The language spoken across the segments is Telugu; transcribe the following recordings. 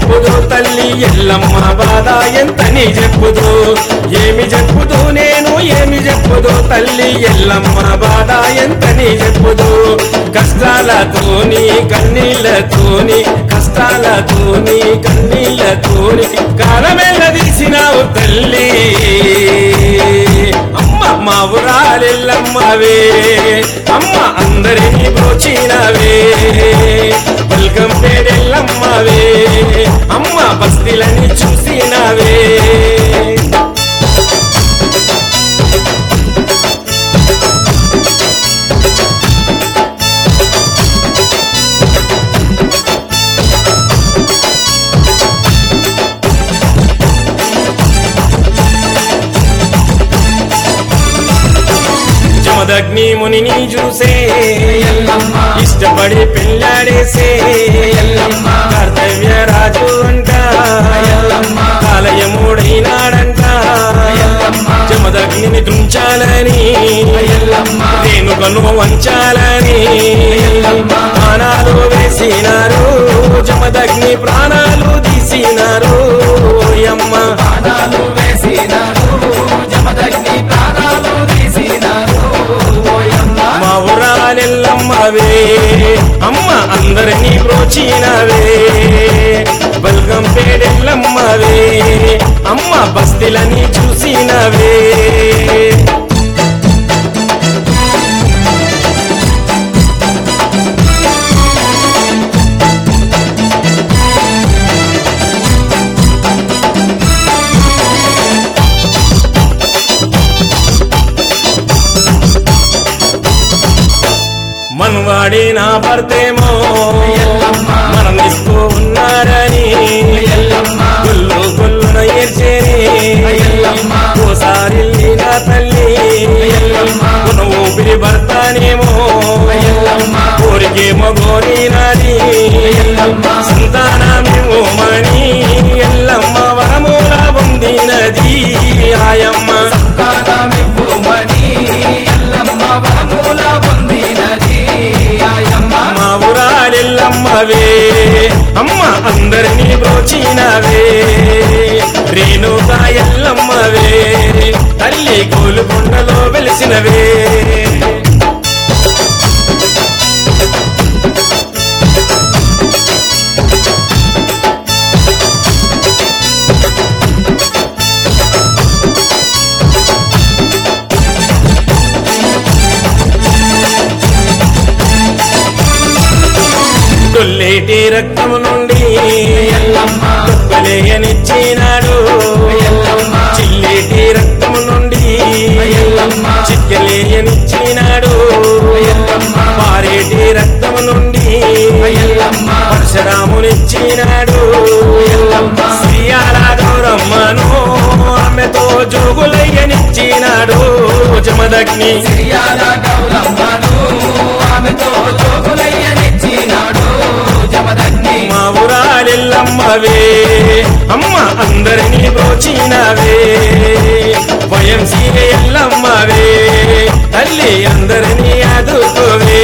చెప్పుదు తల్లి ఎల్లమ్మ బాధ ఎంతని చెప్పుదు ఏమి చెప్పుదు నేను ఏమి చెప్పుదు తల్లి ఎల్లమ్మ బాధ ఎంతని చెప్పుదు కష్టాలతోని కన్నీళ్ళతోని కష్టాలతోని కన్నీళ్ళతోని కాలమెల్ల తీసినావు తల్లి అమ్మ మా ఊరాలెల్లమ్మవే అమ్మ అందరినీ బ్రోచినవే వెల్కమ్ పేరెల్లమ్మవే అమ్మ బస్తీలని చూసినవే జమదగ్ని మునిని చూసే ఇష్టపడి పెళ్ళాడేసే కర్తవ్య రాజు అంట కాలయముడైనాడంట జమదగ్నిని తుంచాలని రేణుకను వంచాలని ప్రాణాలు వేసినారు జమదగ్ని ప్రాణాలు తీసినారు ఓయమ్మ ప్రాణాలు వేసినారు జమదగ్ని ప్రాణాలు తీసినారు ఓయమ్మ మా ఊరాలెల్లమ్మవే అమ్మ అందరినీ ప్రోచినవే బల్గం పేడెల్లమ్మవే అమ్మ బస్తీలని చూసినవే మనవాడి నా భర్తేమో మరణిస్తూ ఉన్నారని గుల్లు గుల్లున ఏడ్చేని ఓసారి నా తల్లి ఉన్న ఊపిరి భర్తనేమో కోరికే మగోని నాది సంతానమేమో మణి ఎల్లమ్మ వరమూల పొందినది ఆయమ్మ కాలమివ్వుమని ఎల్లమ్మ వరముల పొందినది ఆయమ్మ మా ఊరాలెల్లమ్మవే అమ్మ అందరినీ బ్రోచినవే రేణుకా ఎల్లమ్మవే తల్లి గోలుకొండలో వెలిసినవే తొల్లేటి రక్తము నుండి ఎల్లమ్మ తొక్కలేయనిచ్చినాడు ఎల్లమ్మ చిల్లేటి రక్తము నుండి ఎల్లమ్మ చిక్కలేయనిచ్చినాడు ఎల్లమ్మ పారేటి రక్తము నుండి ఎల్లమ్మ పరశురామునిచ్చినాడు ఎల్లమ్మ శ్రీయాల గౌరమ్మను ఆమెతో జోగులయ్యనిచ్చినాడు జమదగ్ని సిరియాల గౌరమ్మను ఆమెతో జోగులయ్యనిచ్చినాడు జమదగ్ని మా ఊరాలెల్లమ్మవే అమ్మ అందరినీ బ్రోచినవే భయం సీన ఎల్లమ్మవే తల్లి అందరినీ ఆదుకోవే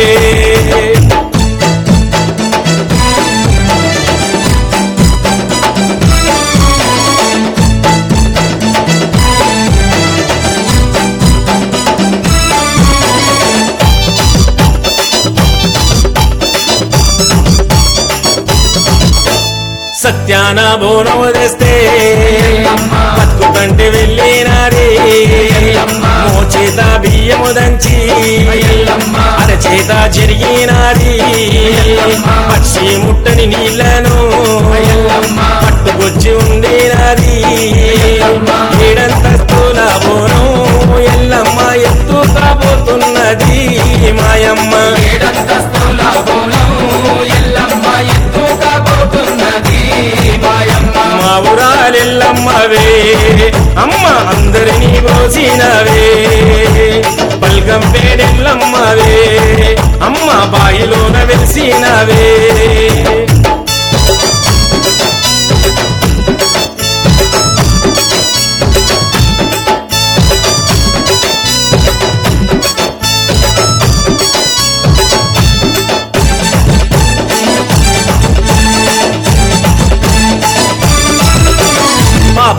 సత్యాన బోనము తెస్తే బతుకంటే వెళ్ళినారే మోచేత బియ్యము దంచి అరచేత జరిగినాది పక్షి ముట్టని నీళ్లను పట్టుకొచ్చి ఉండినాది ఏడంతస్తుల బోనం ఎల్లమ్మ ఎత్తుకపోతున్నది మాయమ్మ ఏడంతస్తుల బోనం ఎల్లమ్మ ఎత్తుకపోతున్నది మాయమ్మ మా ఊరాలెల్లమ్మవే అమ్మ అందరినీ పోసినవే బల్గం పేడెల్లమ్మవే అమ్మ బాయిలోన వెలిసినవే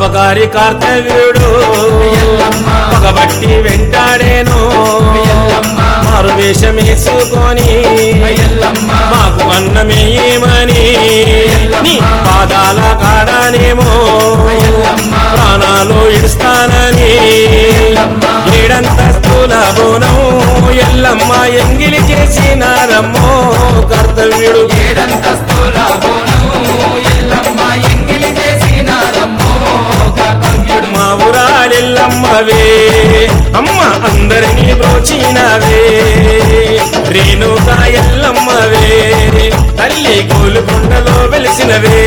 పాపకారి కార్తవీయుడు ఎల్లమ్మ పగబట్టి వెంటాడేను ఎల్లమ్మ మారు వేషమేసుకొని ఎల్లమ్మ మాకు అన్నమేయమని నీ పాదాల కాడానేమో ప్రాణాలు ఇస్తానని ఏడంతస్తుల బోనం ఎల్లమ్మ ఎంగిలి చేసినారమ్మో కర్తవ్యుడు ఏడంతస్తుల బోనము ఎల్లమ్మ ఎంగిలి చేసినారమ్మో కర్తవ్యుడు మా ఊరాలెల్లమ్మవే అమ్మ అందరినీ బ్రోచినవే రేణుకా ఎల్లమ్మవే తల్లి గోలుకొండలో వెలిసినవే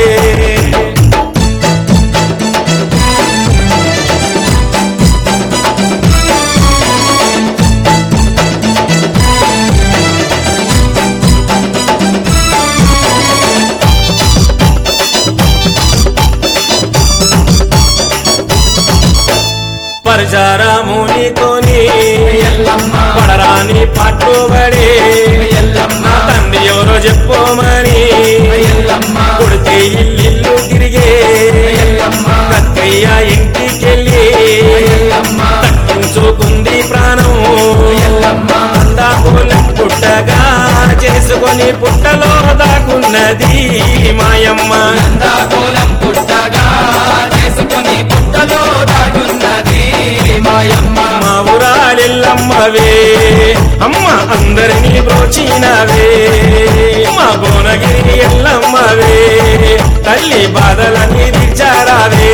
పరచారామునితోని ఎల్లమ్మ పడరాని పట్టుబడి ఎల్లమ్మ తండ్రి ఎవరో చెప్పోమని ఎల్లమ్మ కొడితే ఇల్లు తిరిగే ఎల్లమ్మ కక్కయ్య ఇంటికెళ్ళి ఎల్లమ్మ తప్పించుకుంది ప్రాణం ఎల్లమ్మ అందాకులం పుట్టగా చేసుకొని పుట్టలో దాకున్నది మాయమ్మ నందాకోలం పుట్టగా చేసుకుని పుట్టలో దాటున్నది మాయమ్మ మా ఊరాలెల్లమ్మవే అమ్మ అందరినీ బ్రోచినవే మా భువనగిరి ఎల్లమ్మవే తల్లి బాధలని దిచారావే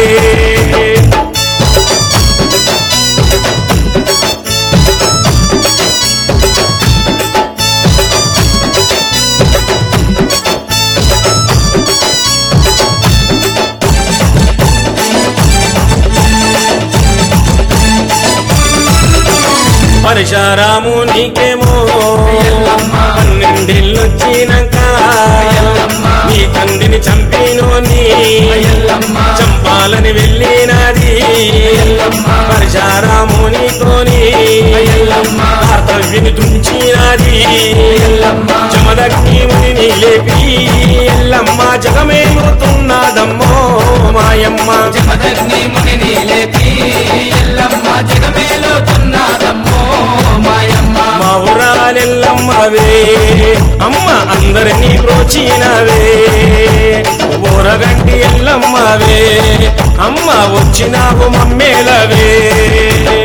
పరశారాము నీకేమో ఎల్లమ్మ పన్నెండేళ్ళొచ్చినాక ఎల్లమ్మ నీ తండ్రిని చంపినోని ఎల్లమ్మ చంపాలని వెళ్ళినది ఎల్లమ్మ పరశారామునితోని ఎల్లమ్మ కర్తవ్యని తుంచినది ఎల్లమ్మ చమదగ్ని మునిని లేపి ఎల్లమ్మ జగమేలుతున్నదమ్మో మాయమ్మ జమదగ్ని మునిని లేపి ఎల్లమ్మ జగమేలుతున్నదమ్మో మాయమ్మ మా ఊరాలెల్లమ్మవే అమ్మ అందరినీ ప్రోచినవే ఊరగంటి ఎల్లమ్మవే అమ్మ వచ్చినావు మమ్మేలవే